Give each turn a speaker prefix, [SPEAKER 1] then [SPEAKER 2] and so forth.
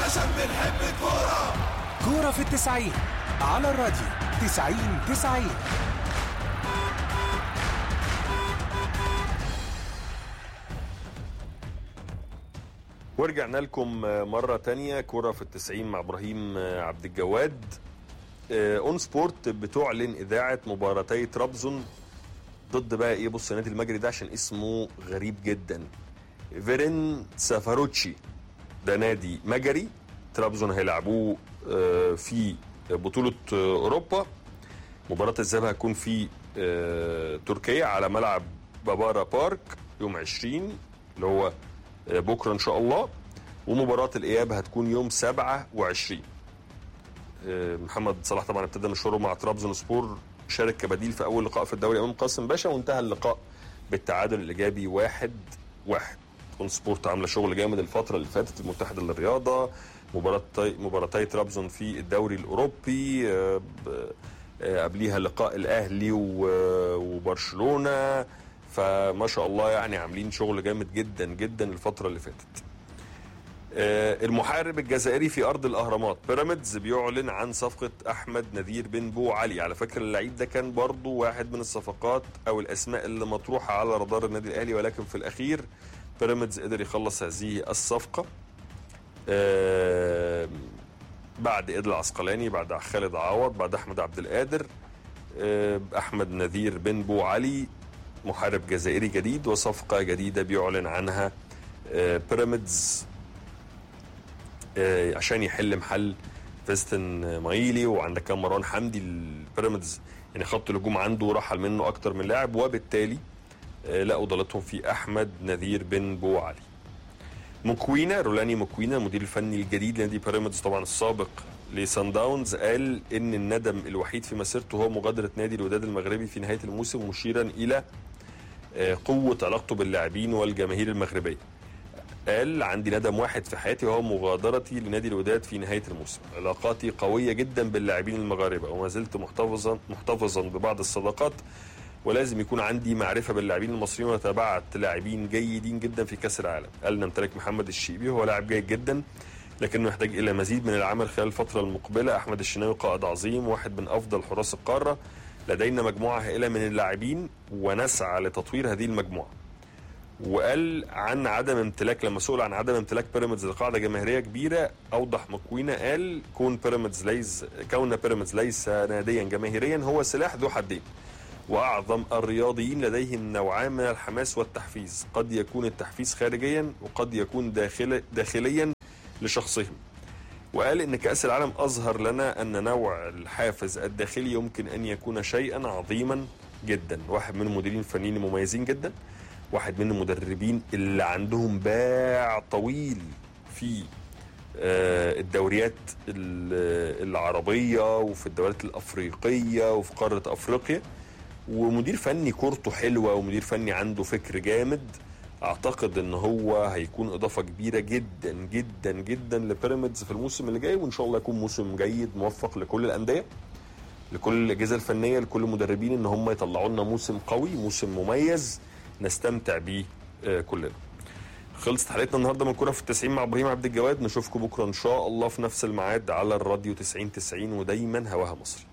[SPEAKER 1] عشان بنحب الكورة
[SPEAKER 2] كورة في التسعين على الراديو تسعين تسعين
[SPEAKER 3] ورجعنا لكم مرة تانية كرة في التسعين مع إبراهيم عبد الجواد اون سبورت بتعلن إذاعة مباراتي ترابزون ضد بقى إيه بص النادي المجري ده عشان اسمه غريب جدا فيرين سافاروتشي ده نادي مجري ترابزون هيلعبوه آه، في بطولة آه، أوروبا مباراة الذهاب هتكون في آه، تركيا على ملعب بابارا بارك يوم 20 اللي هو آه، بكره ان شاء الله ومباراة الإياب هتكون يوم 27 آه، محمد صلاح طبعا ابتدى مشواره مع ترابزون سبور شارك كبديل في أول لقاء في الدوري أمام قاسم باشا وانتهى اللقاء بالتعادل الإيجابي واحد واحد اون سبورت عاملة شغل جامد الفترة اللي فاتت المتحدة للرياضة مباراة مباراتي ترابزون في الدوري الأوروبي آه، ب- آه، قبليها لقاء الأهلي و- وبرشلونة فما شاء الله يعني عاملين شغل جامد جدا جدا الفترة اللي فاتت آه، المحارب الجزائري في ارض الاهرامات بيراميدز بيعلن عن صفقه احمد نذير بن بو علي على فكره اللعيب ده كان برضو واحد من الصفقات او الاسماء اللي مطروحه على رادار النادي الاهلي ولكن في الاخير بيراميدز قدر يخلص هذه الصفقه آه، بعد ايد العسقلاني بعد خالد عوض بعد احمد عبد القادر آه، احمد نذير بن بو علي محارب جزائري جديد وصفقه جديده بيعلن عنها آه، بيراميدز آه، عشان يحل محل فيستن مايلي وعندك كمان مروان حمدي البيراميدز يعني خط الهجوم عنده رحل منه اكتر من لاعب وبالتالي آه، لقوا ضلتهم في احمد نذير بن بو علي مكوينة رولاني مكوينة المدير الفني الجديد لنادي بيراميدز طبعا السابق لسان داونز قال ان الندم الوحيد في مسيرته هو مغادرة نادي الوداد المغربي في نهاية الموسم مشيرا الى آه، قوة علاقته باللاعبين والجماهير المغربية قال عندي ندم واحد في حياتي وهو مغادرتي لنادي الوداد في نهايه الموسم علاقاتي قويه جدا باللاعبين المغاربه وما زلت محتفظا محتفظا ببعض الصداقات ولازم يكون عندي معرفه باللاعبين المصريين وتابعت لاعبين جيدين جدا في كاس العالم قال نمتلك محمد الشيبي وهو لاعب جيد جدا لكنه يحتاج الى مزيد من العمل خلال الفتره المقبله احمد الشناوي قائد عظيم واحد من افضل حراس القاره لدينا مجموعه هائله من اللاعبين ونسعى لتطوير هذه المجموعه وقال عن عدم امتلاك لما سئل عن عدم امتلاك بيراميدز لقاعده جماهيريه كبيره اوضح مكوينه قال كون بيراميدز ليس كون بيراميدز ليس ناديا جماهيريا هو سلاح ذو حدين واعظم الرياضيين لديهم نوعان من الحماس والتحفيز قد يكون التحفيز خارجيا وقد يكون داخل داخليا لشخصهم وقال ان كاس العالم اظهر لنا ان نوع الحافز الداخلي يمكن ان يكون شيئا عظيما جدا واحد من المديرين الفنيين المميزين جدا واحد من المدربين اللي عندهم باع طويل في آه، الدوريات ال- العربية وفي الدوريات الأفريقية وفي قارة أفريقيا ومدير فني كورته حلوة ومدير فني عنده فكر جامد أعتقد إن هو هيكون إضافة كبيرة جدا جدا جدا لبيراميدز في الموسم اللي جاي وإن شاء الله يكون موسم جيد موفق لكل الأندية لكل الأجهزة الفنية لكل المدربين إن هم يطلعوا لنا موسم قوي موسم مميز نستمتع بيه آه، كلنا خلصت حلقتنا النهارده من كوره في التسعين مع ابراهيم عبد الجواد نشوفكم بكره ان شاء الله في نفس الميعاد على الراديو 90 90 ودايما هواها مصر